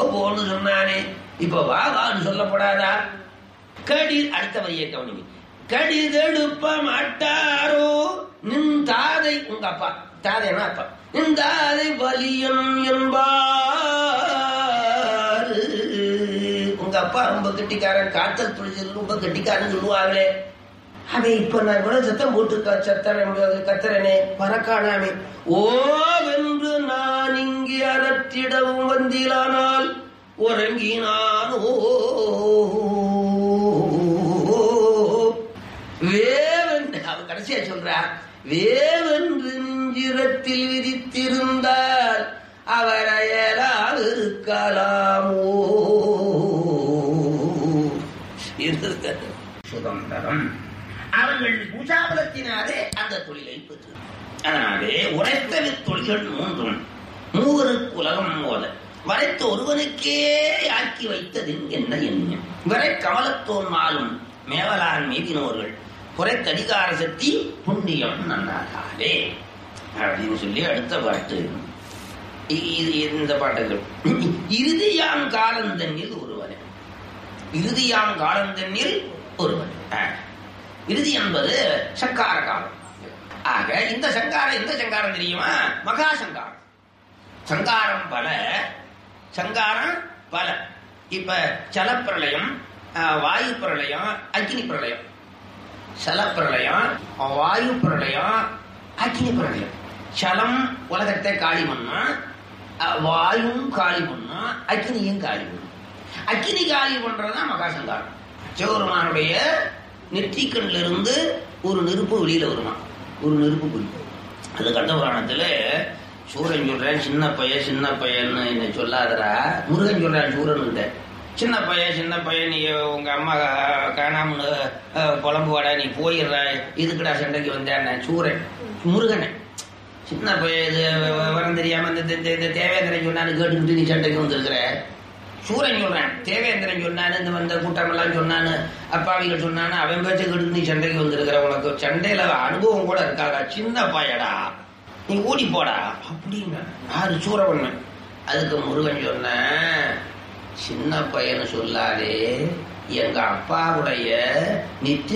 போன்னு சொன்னானே இப்ப வா வான்னு சொல்லப்படாதா கடி அடுத்த வரியை கவனிங்க கடிதெடுப்ப மாட்டாரோ நின் தாதை உங்க அப்பா தாதைனா அப்பா நின் தாதை வலியன் என்பார் உங்க அப்பா ரொம்ப கெட்டிக்காரன் காத்தல் புரிஞ்சது ரொம்ப கெட்டிக்காரன் சொல்லுவாங்களே அவன் இப்ப நான் கூட சத்தம் போட்டு க- சத்தறேன் கத்துறனே பறக்கானாமே ஓ வென்று நான் இங்கே அறத்திடவும் வந்திலானால் உறங்கினானோ வேவென்று அவன் கடைசியா சொல்றா வேவென்று நெஞ்சிரத்தில் விதித்திருந்தால் அவர் அயலால் இருக்கலாமோ இருந்திருக்கிறது சுதந்திரம் அவர்கள் பூஜாபலத்தினாலே அந்த தொழிலை பெற்று அதனாலே உரைத்தவி தொழில்கள் மூன்றும் மூவருக்கு உலகம் மோத வரைத்த ஒருவனுக்கே ஆக்கி வைத்ததின் என்ன எண்ணம் வரை கமலத்தோன் மாலும் மேவலான் மீதினோர்கள் குறைத்தடிகார சக்தி புண்ணியம் நன்னாலே அப்படின்னு சொல்லி அடுத்த பாட்டு இ- இது இந்த பாட்டுகள் இறுதியாம் காலந்தன்னில் ஒருவனே இறுதியாம் காலந்தன்னில் ஒருவன் ஆ. இறுதி என்பது சங்கார காலம் ஆக இந்த சங்காரம் எந்த சங்காரம் தெரியுமா மகா சங்காரம் சங்காரம் பல சங்காரம் பல இப்ப ஜலப்பிரளயம் ஆ, வாயு பிரளயம் அக்னி பிரளயம் சலப்பிரளயம் வாயு பிரளயம் அக்னி பிரளயம் சலம் உலகத்தை காலி பண்ணா வாயும் காலி பண்ணா அக்னியும் காலி பண்ணும் அக்னி காலி பண்றதுதான் மகாசங்காரம் சிவபெருமானுடைய நெற்றிக்கண்ல இருந்து ஒரு நெருப்பு வெளியில வருமா ஒரு நெருப்பு குறிப்பு அது கண்ட புராணத்துல சூரன் சொல்றேன் சின்ன பையன் சின்ன பையன்னு என்னை சொல்லாதடா முருகன் சொல்றான் சூரன் சின்ன பையன் சின்ன பையன் நீ உங்க அம்மா கா- காணாமனு அஹ், புலம்புவாடா நீ போயிடுற இதுக்குடா சண்டைக்கு வந்தேன் சூரன் முருகனை சின்ன பையன் இது விவரம் தெரியாம இந்த இந்த- இந்த தேவேந்திரன் சொன்னான்னு கேட்டுக்கிட்டு நீ சண்டைக்கு வந்திருக்கிற சூரன் சொல்றேன் தேவேந்திரன் சொன்னான்னு இந்த வந்த கூட்டமெல்லாம் சொன்னான்னு அப்பாவிகள் சொன்னான்னு அவன் பேச்சை கேட்டு நீ சண்டைக்கு வந்திருக்கிற உனக்கு சண்டையில அனுபவம் கூட இருக்காதா சின்ன பையடா நீ ஓடி போடா அப்படிங்க யாரு சூரவண்ணன் அதுக்கு முருகன் சொன்ன சின்ன பையனை சொல்லாதே எங்க அப்பாவுடைய நித்திய